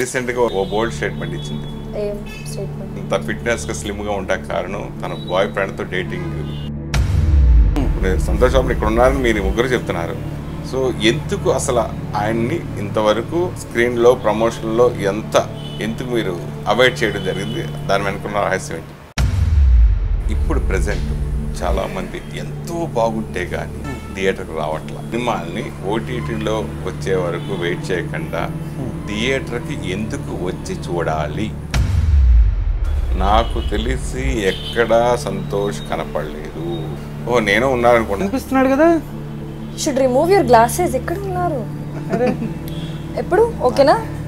రీసెంట్గా ఓ బోల్డ్ స్టేట్మెంట్ ఇచ్చింది ఏం స్టేట్మెంట్ ఇంత ఫిట్నెస్గా స్లిమ్గా ఉంటా కారణం తన బాయ్ ఫ్రెండ్తో డేటింగ్ ఇప్పుడు సంతోష్ బాబు ఇక్కడ ఉన్నారని మీరు ముగ్గురు చెప్తున్నారు సో ఎందుకు అసలు ఆయన్ని ఇంతవరకు స్క్రీన్లో ప్రమోషన్లో ఎంత ఎందుకు మీరు అవాయిడ్ చేయడం జరిగింది దాని వెనుకున్న రహస్యం ఏంటి ఇప్పుడు ప్రజెంట్ చాలా మంది ఎంతో బాగుంటే కానీ థియేటర్కి రావట్ల సినిమాల్ని ఓటీటీలో వచ్చే వరకు వెయిట్ చేయకుండా థియేటర్కి ఎందుకు వచ్చి చూడాలి నాకు తెలిసి ఎక్కడా సంతోష్ కనపడలేదు ఓ నేను ఉన్నాననుకున్నా కనిపిస్తున్నాడు కదా షుడ్ రిమూవ్ యువర్ గ్లాసెస్ ఎక్కడ ఉన్నారు ఎప్పుడు ఓకేనా